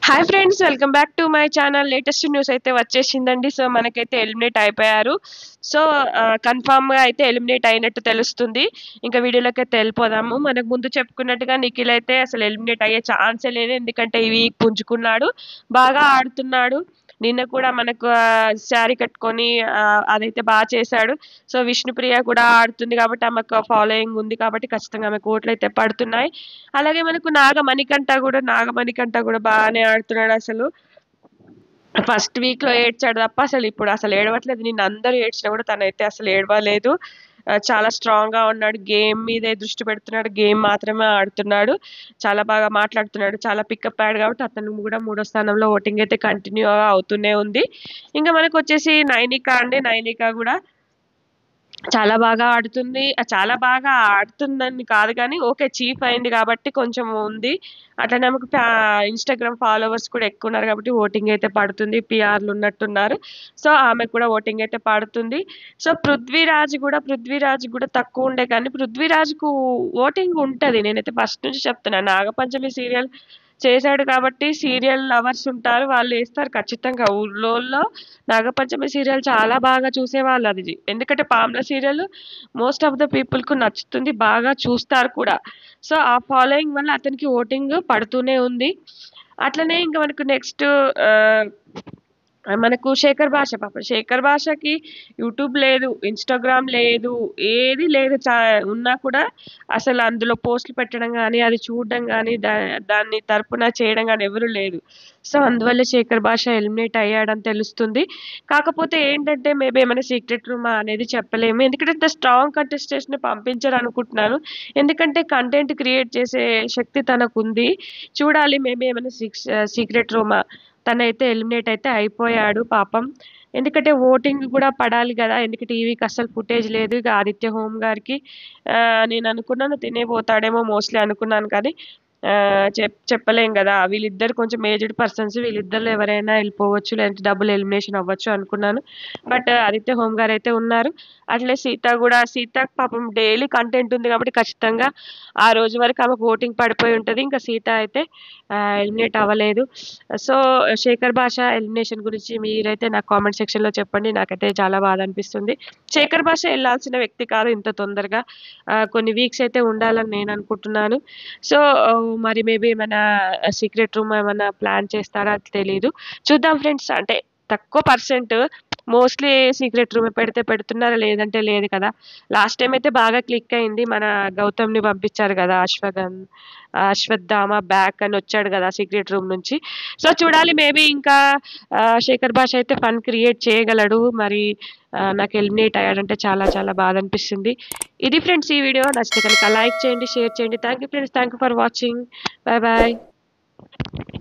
hi friends welcome back to my channel latest news అయితే వచ్చేసిందండి so మనకైతే eliminate అయిపోయారు సో కన్ఫామ్గా అయితే ఎలిమినేట్ అయినట్టు తెలుస్తుంది ఇంకా వీడియోలోకి అయితే వెళ్ళిపోదాము మనకు ముందు చెప్పుకున్నట్టుగా నిఖిల్ అయితే అసలు ఎలిమినేట్ అయ్యే ఛాన్సే లేదు ఎందుకంటే ఈ వీక్ పుంజుకున్నాడు బాగా ఆడుతున్నాడు నిన్న కూడా మనకు శారీ కట్టుకొని ఆ, అదైతే బాగా చేశాడు సో విష్ణుప్రియ కూడా ఆడుతుంది కాబట్టి ఆమెకు ఫాలోయింగ్ ఉంది కాబట్టి ఖచ్చితంగా ఆమెకు ఓట్లు అయితే పడుతున్నాయి అలాగే మనకు నాగమణికంఠ కూడా నాగమణికంఠ కూడా బాగానే ఆడుతున్నాడు అసలు ఫస్ట్ వీక్ లో ఏడ్చాడు తప్ప అసలు ఇప్పుడు అసలు ఏడవట్లేదు నిన్ను అందరూ ఏడ్చినా కూడా తనైతే అసలు ఏడవలేదు ఆ, చాలా స్ట్రాంగ్ గా ఉన్నాడు గేమ్ మీదే దృష్టి పెడుతున్నాడు గేమ్ మాత్రమే ఆడుతున్నాడు చాలా బాగా మాట్లాడుతున్నాడు చాలా పికప్ అయ్యాడు కాబట్టి అతను కూడా మూడో స్థానంలో ఓటింగ్ అయితే కంటిన్యూగా అవుతూనే ఉంది ఇంకా మనకు వచ్చేసి నైనిక అండి నైనిక కూడా చాలా బాగా ఆడుతుంది ఆ, చాలా బాగా ఆడుతుందని కాదు కానీ ఓకే చీఫ్ అయింది కాబట్టి కొంచెం ఉంది అట్లనే ఆమెకు ఇన్స్టాగ్రామ్ ఫాలోవర్స్ కూడా ఎక్కువ ఉన్నారు కాబట్టి ఓటింగ్ అయితే పడుతుంది పిఆర్లు ఉన్నట్టున్నారు సో ఆమె కూడా ఓటింగ్ అయితే పడుతుంది సో పృథ్వీరాజ్ కూడా పృథ్వీరాజ్ కూడా తక్కువ ఉండే కానీ పృథ్వీరాజ్కు ఓటింగ్ ఉంటుంది నేనైతే ఫస్ట్ నుంచి చెప్తున్నాను నాగపంచమి సీరియల్ చేశాడు కాబట్టి సీరియల్ లవర్స్ ఉంటారు వాళ్ళు వేస్తారు ఖచ్చితంగా ఊళ్ళో నాగపంచమి సీరియల్ చాలా బాగా చూసేవాళ్ళు అది ఎందుకంటే పామ్ల సీరియల్ మోస్ట్ ఆఫ్ ద పీపుల్కు నచ్చుతుంది బాగా చూస్తారు కూడా సో ఆ ఫాలోయింగ్ వల్ల అతనికి ఓటింగ్ పడుతూనే ఉంది అట్లనే ఇంకా మనకు నెక్స్ట్ మనకు శేఖర్ భాష పాప శేఖర్ భాషకి యూట్యూబ్ లేదు ఇన్స్టాగ్రామ్ లేదు ఏది లేదు చా ఉన్నా కూడా అసలు అందులో పోస్టులు పెట్టడం కానీ అది చూడడం కానీ దా దాన్ని తరపున చేయడం కానీ ఎవరు లేదు సో అందువల్ల శేఖర్ భాష ఎలిమినేట్ అయ్యాడని తెలుస్తుంది కాకపోతే ఏంటంటే మేబీ ఏమైనా సీక్రెట్ రూమ్ అనేది చెప్పలేము ఎందుకంటే ఇంత స్ట్రాంగ్ కంటెస్టెంట్స్ని పంపించారు అనుకుంటున్నాను ఎందుకంటే కంటెంట్ క్రియేట్ చేసే శక్తి తనకు ఉంది చూడాలి మేబీ ఏమైనా సీక్రెట్ రూమా తనైతే ఎలిమినేట్ అయితే అయిపోయాడు పాపం ఎందుకంటే ఓటింగ్ కూడా పడాలి కదా ఎందుకంటే ఈ వీక్ అసలు ఫుటేజ్ లేదు ఇక ఆదిత్య హోమ్ గారికి ఆ, నేను అనుకున్నాను తినే పోతాడేమో మోస్ట్లీ అనుకున్నాను కానీ ఆ, చెప్ చెప్పలేం కదా వీళ్ళిద్దరు కొంచెం ఏజ్డ్ పర్సన్స్ వీళ్ళిద్దరు ఎవరైనా వెళ్ళిపోవచ్చు లేదంటే డబుల్ ఎలిమినేషన్ అవ్వచ్చు అనుకున్నాను బట్ ఆదిత్య హోమ్ గారు అయితే ఉన్నారు అట్లే సీత కూడా సీత పాపం డైలీ కంటెంట్ ఉంది కాబట్టి ఖచ్చితంగా ఆ రోజు వరకు ఆమెకు ఓటింగ్ పడిపోయి ఉంటుంది ఇంకా సీత అయితే ఎలిమినేట్ అవ్వలేదు సో శేఖర్ భాష ఎలిమినేషన్ గురించి మీరైతే నాకు కామెంట్ సెక్షన్లో చెప్పండి నాకైతే చాలా బాధ అనిపిస్తుంది శేఖర్ భాష వెళ్ళాల్సిన వ్యక్తి కాదు ఇంత తొందరగా ఆ, కొన్ని వీక్స్ అయితే ఉండాలని నేను అనుకుంటున్నాను సో ఆ, మరి మేబీ ఏమైనా సీక్రెట్ రూమ్ ఏమైనా ప్లాన్ చేస్తారా అది తెలియదు చూద్దాం ఫ్రెండ్స్ అంటే తక్కువ పర్సెంట్ మోస్ట్లీ సీక్రెట్ రూమ్ పెడితే పెడుతున్నారా లేదంటే లేదు కదా లాస్ట్ టైం అయితే బాగా క్లిక్ అయింది మన గౌతమ్ని పంపించారు కదా అశ్వగన్ అశ్వత్థామ బ్యాక్ అని వచ్చాడు కదా సీక్రెట్ రూమ్ నుంచి సో చూడాలి మేబీ ఇంకా ఆ, శేఖర్ భాష అయితే ఫన్ క్రియేట్ చేయగలడు మరి ఆ, నాకు ఎలిమినేట్ అయ్యాడంటే చాలా చాలా బాధ అనిపిస్తుంది ఇది ఫ్రెండ్స్ ఈ వీడియో నచ్చితే కనుక లైక్ చేయండి షేర్ చేయండి thank you friends thank you for watching bye bye